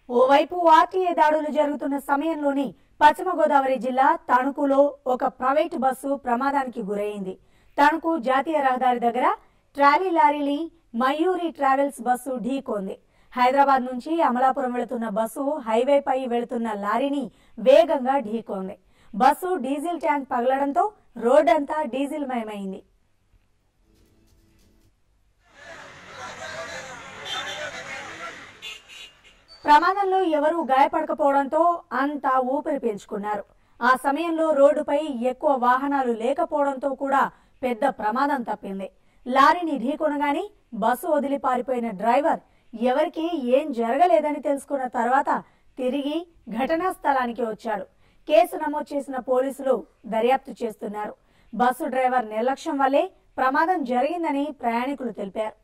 ఓవైపు ఆర్టీఏ దాడులు జరుగుతున్న సమయంలోనే పశ్చిమ గోదావరి జిల్లా తణుకులో ఒక ప్రైవేటు బస్సు ప్రమాదానికి గురైంది తణుకు జాతీయ రహదారి దగ్గర ట్రాలీ లారీని మయూరి ట్రావెల్స్ బస్సు ఢీకొంది హైదరాబాద్ నుంచి అమలాపురం వెళుతున్న బస్సు హైవేపై వెళుతున్న లారీని వేగంగా ఢీకొంది బస్సు డీజిల్ ట్యాంక్ పగలడంతో రోడ్డంతా డీజిల్ మయమైంది ప్రమాదంలో ఎవరూ గాయపడకపోవడంతో అంతా ఊపిరి పీల్చుకున్నారు ఆ సమయంలో రోడ్డుపై ఎక్కువ వాహనాలు లేకపోవడంతో కూడా పెద్ద ప్రమాదం తప్పింది లారీని ఢీకొనగానే బస్సు వదిలి పారిపోయిన డ్రైవర్ ఎవరికీ ఏం జరగలేదని తెలుసుకున్న తర్వాత తిరిగి ఘటనా స్థలానికి వచ్చాడు కేసు నమోదు చేసిన పోలీసులు దర్యాప్తు చేస్తున్నారు బస్సు డ్రైవర్ నిర్లక్ష్యం వల్లే ప్రమాదం జరిగిందని ప్రయాణికులు తెలిపారు